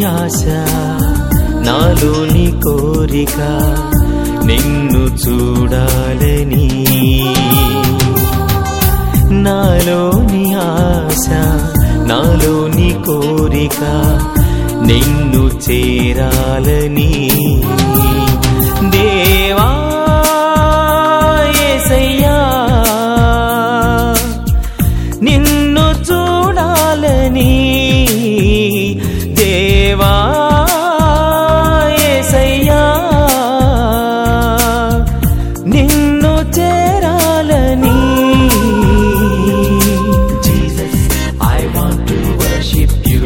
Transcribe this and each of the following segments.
ఆశ నాలోని కోరిక నిన్ను చూడాలని నాలోని ఆశ నాలోని కోరిక నిన్ను చేరాలని దేవా యేసయ్యా నిన్ను చూడాలని దేవా యేసయ్యా నిన్ను చేరాలని Jesus, I want to worship you.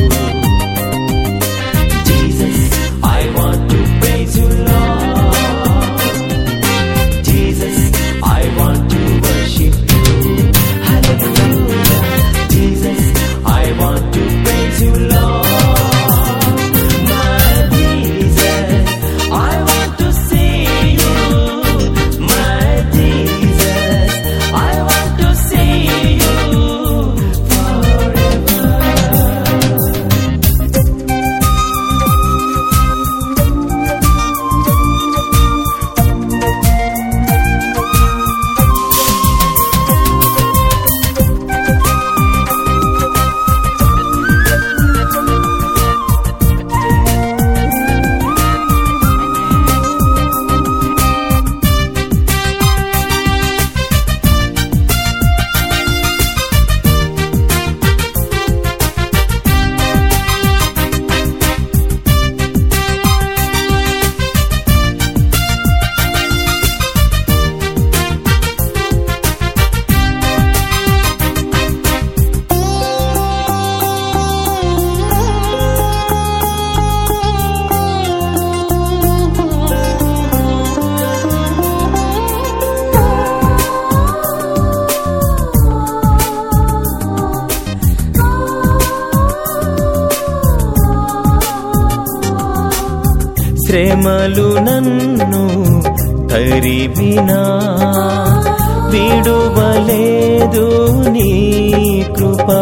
Jesus, I want to praise you, Lord. Jesus, I want to worship you. Hallelujah. Jesus, I want to praise you, Lord. My Jesus, I want to see you. My Jesus, I want to see you forever. శ్రమలు నన్ను తరివినా విడువలేదు నీ కృపా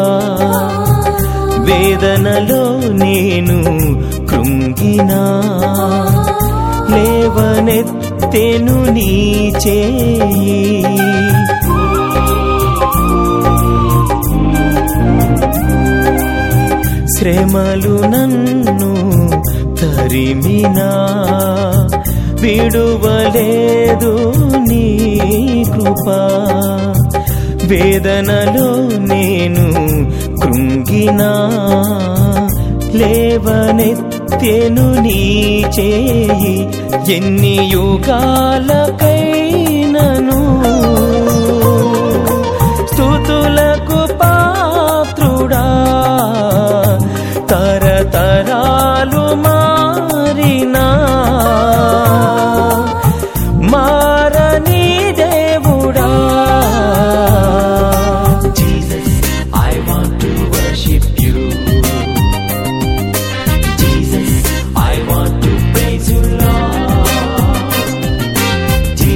వేదనలో నేను కృంగినా లేవనెత్తెను నీ చేయి శ్రమలు నన్ను తరిమినా విడువలేదు నీ కృపా వేదనలో నేను కృంగినా లేవనెత్తెను నీ చేయి ఎన్ని యుగాలకైనను స్థుతులకు పాత్రుడా తరతరాలు మారినా మారని దేవుడా Jesus, I want to worship you. Jesus, I want to praise you, Lord.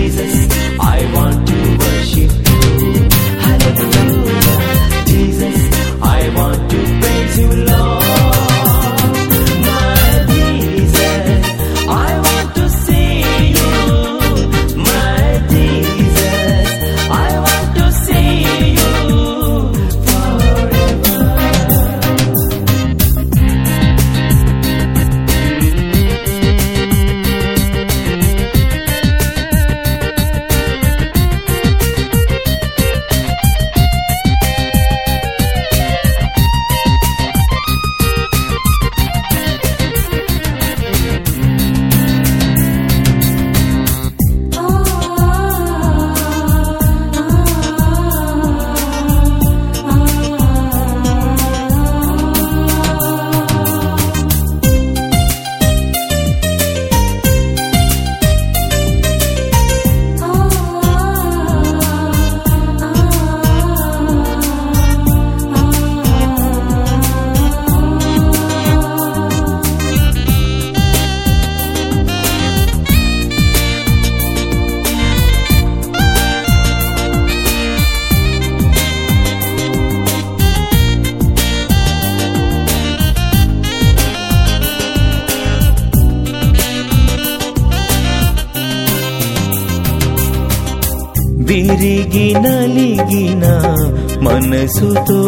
విరిగి నలిగిన మనసుతో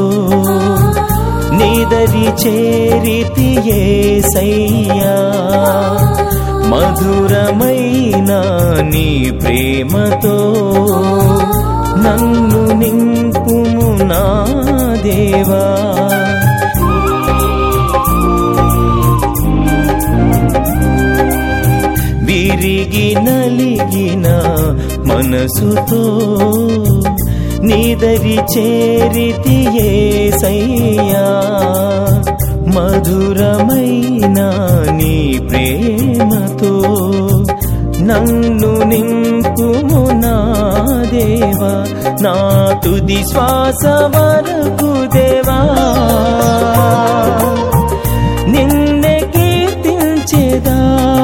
నిదరి చేరితి ఏసయ్యా మధురమైన నీ ప్రేమతో నన్ను నింపుము నా దేవా విరిగి నలిగిన మనసుతో నిదరి చేరితి ఏసయ్యా మధురమైన నీ ప్రేమతో నన్ను నింపుము నా దేవా నా తుది శ్వాస వరకు దేవా నిన్నే కీర్తించేదా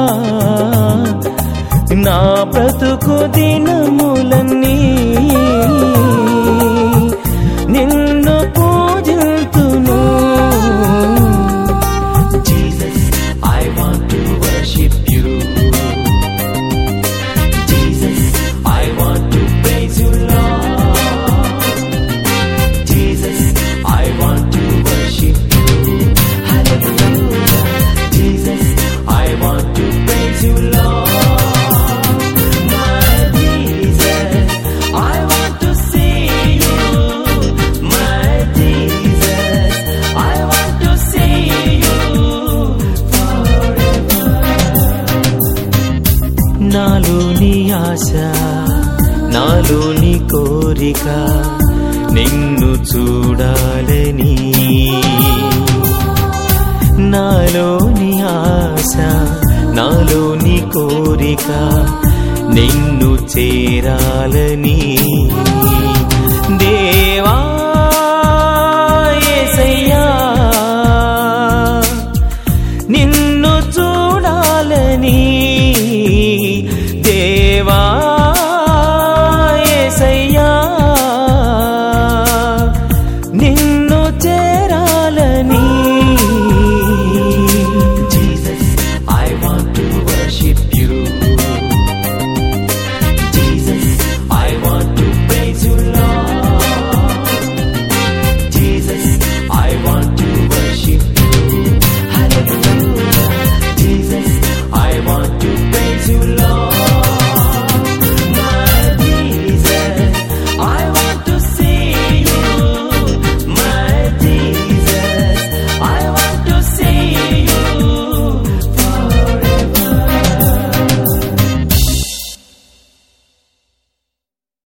నా బ్రతుకు దినములన్నీ నిన్ను పూజింతును Jesus, I want to worship you. Jesus, I want to praise you, Lord. Jesus, I want to worship you. Hallelujah. Jesus, I want to praise you, Lord. My Jesus, I want to see you. My Jesus, I want to see you forever. నాలోని ఆశ నాలోని కోరిక నిన్ను చూడాలని నాలోని ఆశ నాలోని కోరిక నిన్ను చేరాలని దేవా